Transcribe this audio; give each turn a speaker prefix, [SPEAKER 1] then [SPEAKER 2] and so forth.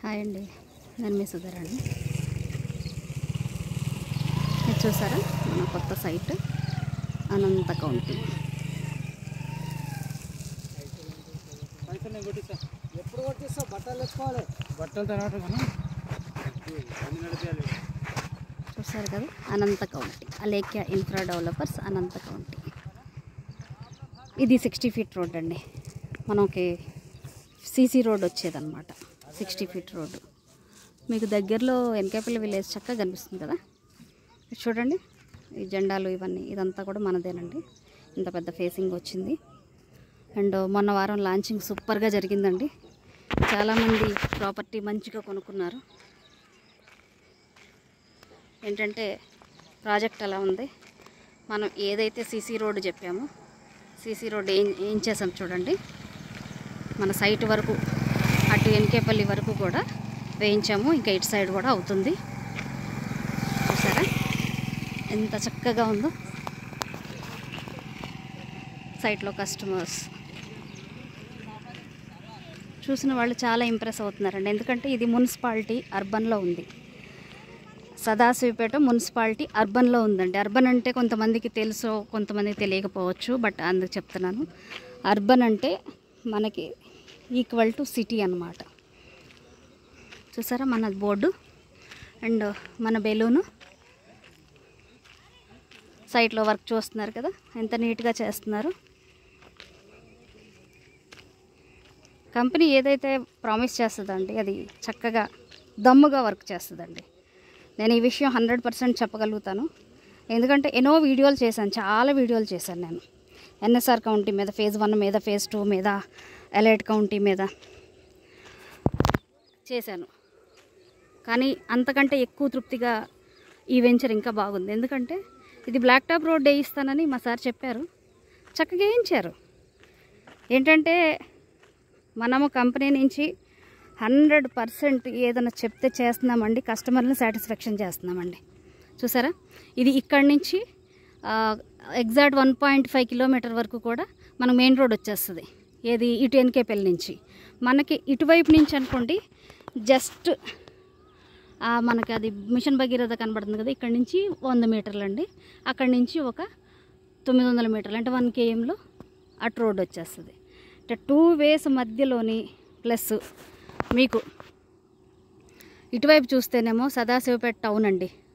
[SPEAKER 1] hi అండి నేను మీ సుధరండి ఇది చూసారా మన కొత్త సైట్ అనంత కౌంటీ
[SPEAKER 2] ఎప్పుడు కొట్టిస్తావు బట్టలు తెచ్చుకోవాలి
[SPEAKER 3] బట్టలు తర్వాత మనం అన్ని నడిపేయాలి
[SPEAKER 1] చూసారు కదా Anantha county Alekhya infra developers Anantha county ఇది సిక్స్టీ ఫీట్ రోడ్ అండి మనకి సీసీ రోడ్ వచ్చేదన్నమాట సిక్స్టీ ఫీట్ రోడ్డు మీకు దగ్గరలో ఎన్కేపల్లి విలేజ్ చక్కగా కనిపిస్తుంది కదా ఇది చూడండి ఈ జెండాలు ఇవన్నీ ఇదంతా కూడా మనదేనండి ఇంత పెద్ద ఫేసింగ్ వచ్చింది అండ్ మొన్న వారం లాంచింగ్ సూపర్గా జరిగిందండి చాలామంది ప్రాపర్టీ మంచిగా కొనుక్కున్నారు ఏంటంటే ప్రాజెక్ట్ అలా ఉంది మనం ఏదైతే సీసీ రోడ్డు చెప్పామో సీసీ రోడ్డు ఏం ఏం చేసాం చూడండి మన సైట్ వరకు అటు ఎన్కేపల్లి వరకు కూడా వేయించాము ఇంకా ఇటు సైడ్ కూడా అవుతుంది చూసారా ఎంత చక్కగా ఉందో సైట్లో కస్టమర్స్ చూసిన వాళ్ళు చాలా ఇంప్రెస్ అవుతున్నారండి ఎందుకంటే ఇది మున్సిపాలిటీ అర్బన్లో ఉంది సదాశివపేట మున్సిపాలిటీ అర్బన్లో ఉందండి అర్బన్ అంటే కొంతమందికి తెలుసో కొంతమందికి తెలియకపోవచ్చు బట్ అందుకు చెప్తున్నాను అర్బన్ అంటే మనకి ఈక్వల్ టు సిటీ అన్నమాట చూసారా మన బోర్డు అండ్ మన బెలూను సైట్లో వర్క్ చూస్తున్నారు కదా ఎంత నీట్గా చేస్తున్నారు కంపెనీ ఏదైతే ప్రామిస్ చేస్తుందండి అది చక్కగా దమ్ముగా వర్క్ చేస్తుందండి నేను ఈ విషయం హండ్రెడ్ పర్సెంట్ చెప్పగలుగుతాను ఎందుకంటే ఎన్నో వీడియోలు చేశాను చాలా వీడియోలు చేశాను నేను ఎన్ఎస్ఆర్ కౌంటీ మీద ఫేజ్ వన్ మీద ఫేజ్ టూ మీద ఎలైట్ కౌంటీ మీద చేశాను కానీ అంతకంటే ఎక్కువ తృప్తిగా ఈ వెంచర్ ఇంకా బాగుంది ఎందుకంటే ఇది బ్లాక్ టాప్ రోడ్ వేయిస్తానని మా సార్ చెప్పారు చక్కగా వేయించారు ఏంటంటే మనము కంపెనీ నుంచి హండ్రెడ్ పర్సెంట్ ఏదైనా చెప్తే చేస్తున్నామండి కస్టమర్ని సాటిస్ఫాక్షన్ చేస్తున్నామండి చూసారా ఇది ఇక్కడి నుంచి exact one point five kilometer వరకు కూడా మన మెయిన్ రోడ్ వచ్చేస్తుంది ఏది ఇటు ఎన్కేపల్లి నుంచి మనకి ఇటువైపు నుంచి అనుకోండి జస్ట్ మనకి అది మిషన్ భగీరథ కనబడుతుంది కదా ఇక్కడ నుంచి వంద మీటర్లు అండి అక్కడి నుంచి ఒక తొమ్మిది వందల మీటర్లు అంటే వన్ కేఎంలో అటు రోడ్ వచ్చేస్తుంది అంటే టూ వేస్ మధ్యలోని ప్లస్ మీకు ఇటువైపు చూస్తేనేమో సదాశివపేట టౌన్ అండి